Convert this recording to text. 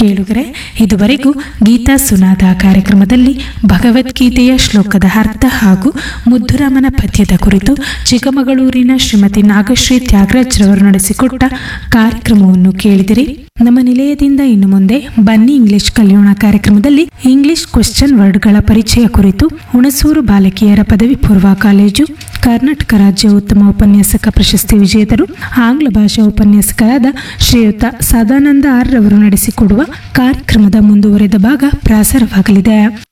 ಕೇಳುಗರೆ ಇದುವರೆಗೂ ಗೀತಾ ಸುನಾದ ಕಾರ್ಯಕ್ರಮದಲ್ಲಿ ಭಗವದ್ಗೀತೆಯ ಶ್ಲೋಕದ ಅರ್ಥ ಹಾಗೂ ಮುದ್ದುರಾಮನ ಪದ್ಯದ ಕುರಿತು ಚಿಕ್ಕಮಗಳೂರಿನ ಶ್ರೀಮತಿ ನಾಗಶ್ರೀ ತ್ಯಾಗರಾಜ್ ರವರು ನಡೆಸಿಕೊಟ್ಟ ಕಾರ್ಯಕ್ರಮವನ್ನು ಕೇಳಿದಿರಿ ನಮ್ಮ ನಿಲಯದಿಂದ ಇನ್ನು ಮುಂದೆ ಬನ್ನಿ ಇಂಗ್ಲಿಷ್ ಕಲಿಯೋಣ ಕಾರ್ಯಕ್ರಮದಲ್ಲಿ ಇಂಗ್ಲಿಷ್ ಕ್ವೆಶ್ಚನ್ ವರ್ಡ್ಗಳ ಪರಿಚಯ ಕುರಿತು ಹುಣಸೂರು ಬಾಲಕಿಯರ ಪದವಿ ಪೂರ್ವ ಕಾಲೇಜು ಕರ್ನಾಟಕ ರಾಜ್ಯ ಉತ್ತಮ ಉಪನ್ಯಾಸಕ ಪ್ರಶಸ್ತಿ ವಿಜೇತರು ಆಂಗ್ಲ ಭಾಷಾ ಉಪನ್ಯಾಸಕರಾದ ಶ್ರೀಯುತ ಸದಾನಂದ ಆರ್ ರವರು ನಡೆಸಿಕೊಡುವ ಕಾರ್ಯಕ್ರಮದ ಮುಂದುವರೆದ ಭಾಗ ಪ್ರಸಾರವಾಗಲಿದೆ